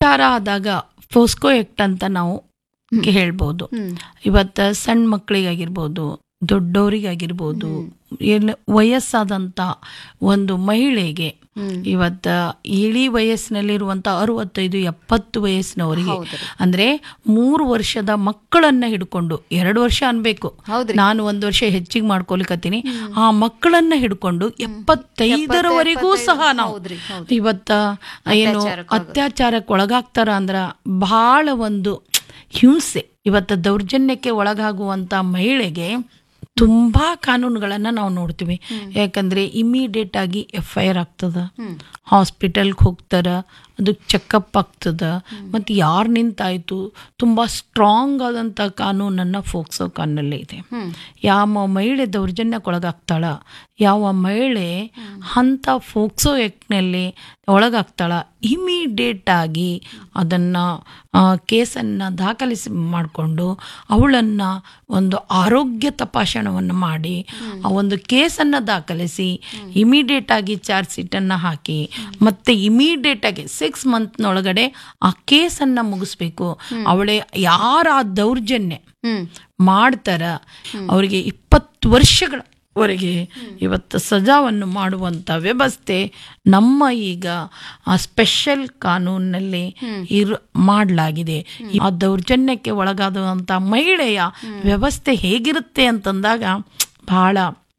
ವಿಚಾರ ಆದಾಗ ಫೋಸ್ಕೋ ಎಕ್ಟ್ ಅಂತ ನಾವು ಹೇಳ್ಬೋದು ಹ್ಮ್ ಇವತ್ತು ಸಣ್ಣ ಮಕ್ಕಳಿಗಾಗಿರ್ಬೋದು ದೊಡ್ಡವರಿಗಾಗಿರ್ಬೋದು ಎಲ್ಲ ವಯಸ್ಸಾದಂಥ ಒಂದು ಮಹಿಳೆಗೆ ಹ್ಮ್ ಇವತ್ತ ಇಳಿ ವಯಸ್ಸಿನಲ್ಲಿರುವಂಥ ಅರವತ್ತೈದು ಎಪ್ಪತ್ತು ವಯಸ್ಸಿನವರಿಗೆ ಹೌದ್ರಿ. ಅಂದ್ರೆ ಮೂರು ವರ್ಷದ ಮಕ್ಕಳನ್ನ ಹಿಡ್ಕೊಂಡು ಎರಡು ವರ್ಷ ಅನ್ಬೇಕು ಹೌದ್ರಿ. ನಾನು ಒಂದು ವರ್ಷ ಹೆಚ್ಚಿಗೆ ಮಾಡ್ಕೊಲಿಕತ್ತೀನಿ ಆ ಮಕ್ಕಳನ್ನ ಹಿಡ್ಕೊಂಡು ಎಪ್ಪತ್ತೈದರವರೆಗೂ ಸಹ ನಾವು ಹೌದ್ರಿ, ಹೌದು. ಇವತ್ತ ಏನು ಅತ್ಯಾಚಾರಕ್ಕೆ ಅತ್ಯಾಚಾರಕ್ಕೆ ಒಳಗಾಗ್ತಾರ ಅಂದ್ರ ಬಹಳ ಒಂದು ಹಿಂಸೆ ಇವತ್ತ ದೌರ್ಜನ್ಯಕ್ಕೆ ಒಳಗಾಗುವಂತ ಮಹಿಳೆಗೆ ತುಂಬಾ ಕಾನೂನುಗಳನ್ನ ನಾವು ನೋಡ್ತೀವಿ ಯಾಕಂದ್ರೆ ಇಮಿಡಿಯೇಟ್ ಆಗಿ ಎಫ್ ಐ ಆರ್ ಆಗ್ತದ ಹಾಸ್ಪಿಟಲ್ಗೆ ಹೋಗ್ತಾರ ಅದು ಚೆಕಪ್ ಆಗ್ತದ ಮತ್ತು ಯಾರು ನಿಂತಾಯ್ತು ತುಂಬ ಸ್ಟ್ರಾಂಗ್ ಆದಂಥ ಕಾನೂನನ್ನು ಫೋಕ್ಸೋ ಕಾನೂನಲ್ಲಿ ಇದೆ ಯಾವ ಮಹಿಳೆ ದೌರ್ಜನ್ಯಕ್ಕೊಳಗಾಗ್ತಾಳ ಯಾವ ಮಹಿಳೆ ಅಂಥ ಫೋಕ್ಸೋ ಆ್ಯಕ್ಟ್ನಲ್ಲಿ ಒಳಗಾಗ್ತಾಳ ಇಮಿಡಿಯೇಟ್ ಆಗಿ ಅದನ್ನು ಕೇಸನ್ನು ದಾಖಲಿಸಿ ಮಾಡಿಕೊಂಡು ಅವಳನ್ನು ಒಂದು ಆರೋಗ್ಯ ತಪಾಸಣೆಯನ್ನು ಮಾಡಿ ಆ ಒಂದು ಕೇಸನ್ನು ದಾಖಲಿಸಿ ಇಮಿಡಿಯೇಟ್ ಆಗಿ ಚಾರ್ಜ್ ಶೀಟನ್ನು ಹಾಕಿ ಮತ್ತೆ ಇಮಿಡಿಯೇಟ್ ಆಗಿ ಸಿಕ್ಸ್ ಮಂತ್ನೊಳಗಡೆ ಆ ಕೇಸನ್ನು ಮುಗಿಸ್ಬೇಕು ಅವಳೆ ಯಾರ ಆ ದೌರ್ಜನ್ಯ ಹ್ಮ್ ಮಾಡ್ತಾರ ಅವರಿಗೆ ಇಪ್ಪತ್ತು ವರ್ಷಗಳವರೆಗೆ ಇವತ್ತು ಸಜಾವನ್ನು ಮಾಡುವಂಥ ವ್ಯವಸ್ಥೆ ನಮ್ಮ ಈಗ ಆ ಸ್ಪೆಷಲ್ ಕಾನೂನಿನಲ್ಲಿ ಇರ್ ಮಾಡಲಾಗಿದೆ ಆ ದೌರ್ಜನ್ಯಕ್ಕೆ ಒಳಗಾದಂಥ ಮಹಿಳೆಯ ವ್ಯವಸ್ಥೆ ಹೇಗಿರುತ್ತೆ ಅಂತಂದಾಗ ಬಹಳ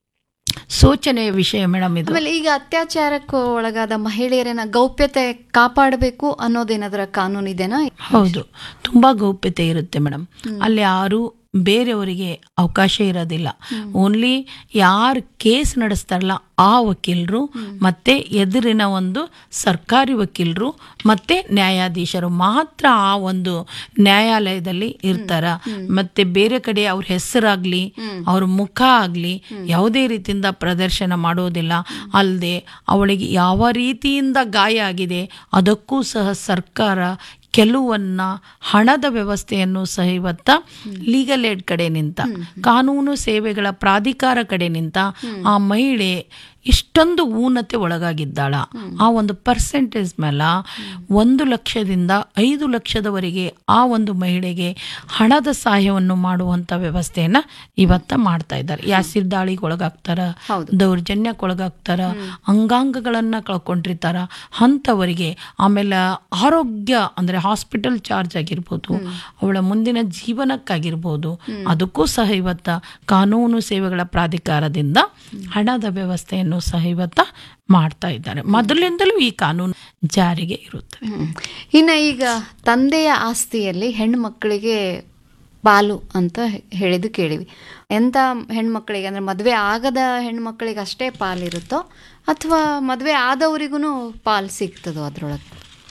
ಶೋಚನೆಯ ವಿಷಯ ಮೇಡಮ್ ಇದು ಆಮೇಲೆ ಈಗ ಅತ್ಯಾಚಾರಕ್ಕೆ ಒಳಗಾದ ಮಹಿಳೆಯರನ್ನ ಗೌಪ್ಯತೆ ಕಾಪಾಡಬೇಕು ಅನ್ನೋದೇನಾದ್ರ ಕಾನೂನು ಇದೆನಾ ಹೌದು ತುಂಬಾ ಗೌಪ್ಯತೆ ಇರುತ್ತೆ ಮೇಡಮ್ ಅಲ್ಲಿ ಯಾರು ಬೇರೆಯವರಿಗೆ ಅವಕಾಶ ಇರೋದಿಲ್ಲ ಓನ್ಲಿ ಯಾರು ಕೇಸ್ ನಡೆಸ್ತಾರಲ್ಲ ಆ ವಕೀಲರು ಮತ್ತೆ ಎದುರಿನ ಒಂದು ಸರ್ಕಾರಿ ವಕೀಲರು ಮತ್ತೆ ನ್ಯಾಯಾಧೀಶರು ಮಾತ್ರ ಆ ಒಂದು ನ್ಯಾಯಾಲಯದಲ್ಲಿ ಇರ್ತಾರ ಮತ್ತೆ ಬೇರೆ ಕಡೆ ಅವ್ರ ಹೆಸರಾಗ್ಲಿ ಅವ್ರ ಮುಖ ಆಗ್ಲಿ ಯಾವುದೇ ರೀತಿಯಿಂದ ಪ್ರದರ್ಶನ ಮಾಡೋದಿಲ್ಲ ಅಲ್ಲದೆ ಅವಳಿಗೆ ಯಾವ ರೀತಿಯಿಂದ ಗಾಯ ಆಗಿದೆ ಅದಕ್ಕೂ ಸಹ ಸರ್ಕಾರ ಕೆಲವನ್ನ ಹಣದ ವ್ಯವಸ್ಥೆಯನ್ನು ಸಹ ಇವತ್ತ ಲೀಗಲ್ ಏಡ್ ಕಡೆ ನಿಂತ ಕಾನೂನು ಸೇವೆಗಳ ಪ್ರಾಧಿಕಾರ ಕಡೆ ನಿಂತ ಆ ಮಹಿಳೆ ಇಷ್ಟೊಂದು ಊನತೆ ಒಳಗಾಗಿದ್ದಾಳ ಆ ಒಂದು ಪರ್ಸೆಂಟೇಜ್ ಮೇಲೆ ಒಂದು ಲಕ್ಷದಿಂದ ಐದು ಲಕ್ಷದವರೆಗೆ ಆ ಒಂದು ಮಹಿಳೆಗೆ ಹಣದ ಸಹಾಯವನ್ನು ಮಾಡುವಂತ ವ್ಯವಸ್ಥೆಯನ್ನ ಇವತ್ತ ಮಾಡ್ತಾ ಇದ್ದಾರೆ ಯಾಸಿರ್ ದಾಳಿಗೆ ಒಳಗಾಗ್ತಾರ ಹೌದು. ದೌರ್ಜನ್ಯಕ್ಕೆ ಒಳಗಾಗ್ತಾರ ಅಂಗಾಂಗಗಳನ್ನ ಕಳ್ಕೊಂಡಿರ್ತಾರ ಅಂಥವರಿಗೆ ಆಮೇಲೆ ಆರೋಗ್ಯ ಅಂದ್ರೆ ಹಾಸ್ಪಿಟಲ್ ಚಾರ್ಜ್ ಆಗಿರ್ಬೋದು ಅವಳ ಮುಂದಿನ ಜೀವನಕ್ಕಾಗಿರ್ಬೋದು ಅದಕ್ಕೂ ಸಹ ಇವತ್ತ ಕಾನೂನು ಸೇವೆಗಳ ಪ್ರಾಧಿಕಾರದಿಂದ ಹಣದ ವ್ಯವಸ್ಥೆಯನ್ನು ಸಹ ಇವತ್ತ ಮಾಡ್ತಾ ಇದ್ದಾರೆ ಮೊದಲಿಂದಲೂ ಈ ಕಾನೂನು ಜಾರಿಗೆ ಇರುತ್ತದೆ ಹ್ಮ್. ಇನ್ನ ಈಗ ತಂದೆಯ ಆಸ್ತಿಯಲ್ಲಿ ಹೆಣ್ಮಕ್ಳಿಗೆ ಪಾಲು ಅಂತ ಹೇಳಿದ್ದು ಕೇಳಿವಿ ಎಂಥ ಹೆಣ್ಮಕ್ಳಿಗೆ ಅಂದ್ರೆ ಮದುವೆ ಆಗದ ಹೆಣ್ಮಕ್ಳಿಗೆ ಅಷ್ಟೇ ಪಾಲಿರುತ್ತೋ ಅಥವಾ ಮದುವೆ ಆದವರಿಗೂ ಪಾಲು ಸಿಗ್ತದೋ ಅದ್ರೊಳಗೆ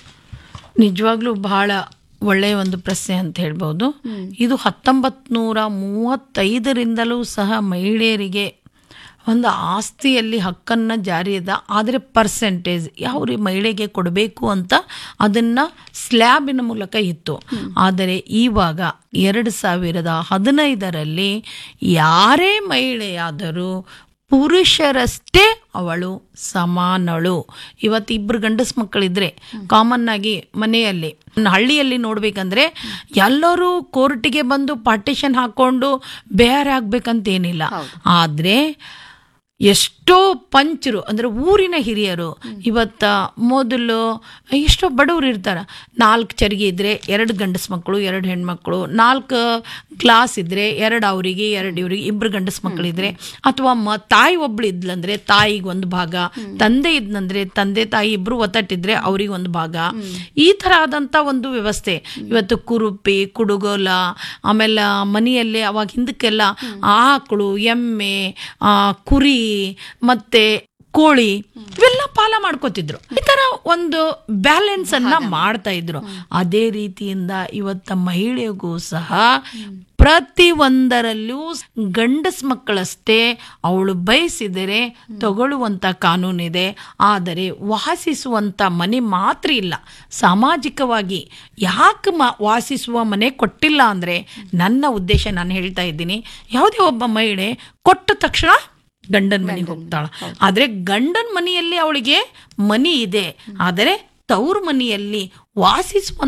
ನಿಜವಾಗ್ಲೂ ಬಹಳ ಒಳ್ಳೆಯ ಒಂದು ಪ್ರಶ್ನೆ ಅಂತ ಹೇಳ್ಬೋದು ಇದು ಹತ್ತೊಂಬತ್ ನೂರ ಮೂವತ್ತೈದರಿಂದಲೂ ಸಹ ಮಹಿಳೆಯರಿಗೆ ಒಂದು ಆಸ್ತಿಯಲ್ಲಿ ಹಕ್ಕನ್ನು ಜಾರಿ ಇದೆ ಆದರೆ ಪರ್ಸೆಂಟೇಜ್ ಯಾವ ರೀ ಮಹಿಳೆಗೆ ಕೊಡಬೇಕು ಅಂತ ಅದನ್ನು ಸ್ಲ್ಯಾಬಿನ ಮೂಲಕ ಇತ್ತು ಆದರೆ ಇವಾಗ ಎರಡು ಸಾವಿರದ ಹದಿನೈದರಲ್ಲಿ ಯಾರೇ ಮಹಿಳೆಯಾದರೂ ಪುರುಷರಷ್ಟೇ ಅವಳು ಸಮಾನಳು ಇವತ್ತು ಇಬ್ರು ಗಂಡಸ್ ಮಕ್ಕಳಿದ್ರೆ ಕಾಮನ್ ಆಗಿ ಮನೆಯಲ್ಲಿ ಹಳ್ಳಿಯಲ್ಲಿ ನೋಡ್ಬೇಕಂದ್ರೆ ಎಲ್ಲರೂ ಕೋರ್ಟಿಗೆ ಬಂದು ಪಾರ್ಟಿಷನ್ ಹಾಕೊಂಡು ಬೇರೆ ಆಗ್ಬೇಕಂತೇನಿಲ್ಲ ಆದ್ರೆ ಎಷ್ಟೋ ಪಂಚರು ಅಂದ್ರೆ ಊರಿನ ಹಿರಿಯರು ಇವತ್ತ ಮೊದಲು ಎಷ್ಟೋ ಬಡವರು ಇರ್ತಾರ ನಾಲ್ಕು ಚರಿಗೆ ಇದ್ರೆ ಎರಡು ಗಂಡಸ್ ಮಕ್ಕಳು ಎರಡು ಹೆಣ್ಮಕ್ಳು ನಾಲ್ಕು ಕ್ಲಾಸ್ ಇದ್ರೆ ಎರಡು ಅವರಿಗೆ ಎರಡು ಇವರಿಗೆ ಇಬ್ರು ಗಂಡಸ್ ಮಕ್ಕಳಿದ್ರೆ ಅಥವಾ ಮ ತಾಯಿ ಒಬ್ಳು ಇದ್ಲಂದ್ರೆ ತಾಯಿಗೆ ಒಂದು ಭಾಗ ತಂದೆ ಇದ್ನಂದ್ರೆ ತಂದೆ ತಾಯಿ ಇಬ್ರು ಒತ್ತಟ್ಟಿದ್ರೆ ಅವ್ರಿಗೆ ಒಂದು ಭಾಗ ಈ ತರ ಆದಂತ ಒಂದು ವ್ಯವಸ್ಥೆ ಇವತ್ತು ಕುರುಪಿ ಕುಡುಗೋಲ ಆಮೇಲೆ ಮನೆಯಲ್ಲಿ ಅವಾಗ ಹಿಂದಕ್ಕೆಲ್ಲ ಆಕಳು ಎಮ್ಮೆ ಆ, ಕುರಿ ಮತ್ತೆ ಕೋಳಿ ಇವೆಲ್ಲ ಪಾಲ ಮಾಡ್ಕೋತಿದ್ರು ಈ ತರ ಒಂದು ಬ್ಯಾಲೆನ್ಸ್ ಅನ್ನ ಮಾಡ್ತಾ ಇದ್ರು ಅದೇ ರೀತಿಯಿಂದ ಇವತ್ತ ಮಹಿಳೆಗೂ ಸಹ ಪ್ರತಿ ಒಂದರಲ್ಲೂ ಗಂಡಸ್ ಮಕ್ಕಳಷ್ಟೇ ಅವಳು ಬಯಸಿದರೆ ತಗೊಳ್ಳುವಂತ ಕಾನೂನಿದೆ ಆದರೆ ವಾಸಿಸುವಂತ ಮನೆ ಮಾತ್ರ ಇಲ್ಲ ಸಾಮಾಜಿಕವಾಗಿ ಯಾಕೆ ಮ ವಾಸಿಸುವ ಮನೆ ಕೊಟ್ಟಿಲ್ಲ ಅಂದ್ರೆ ನನ್ನ ಉದ್ದೇಶ ನಾನು ಹೇಳ್ತಾ ಇದ್ದೀನಿ ಯಾವುದೇ ಒಬ್ಬ ಮಹಿಳೆ ಕೊಟ್ಟ ತಕ್ಷಣ ಗಂಡನ ಮನೆಗೆ ಹೋಗ್ತಾಳ ಆದ್ರೆ ಗಂಡನ ಮನೆಯಲ್ಲಿ ಅವಳಿಗೆ ಮನಿ ಇದೆ ಆದರೆ ತವ್ರ ಮನೆಯಲ್ಲಿ ವಾಸಿಸುವ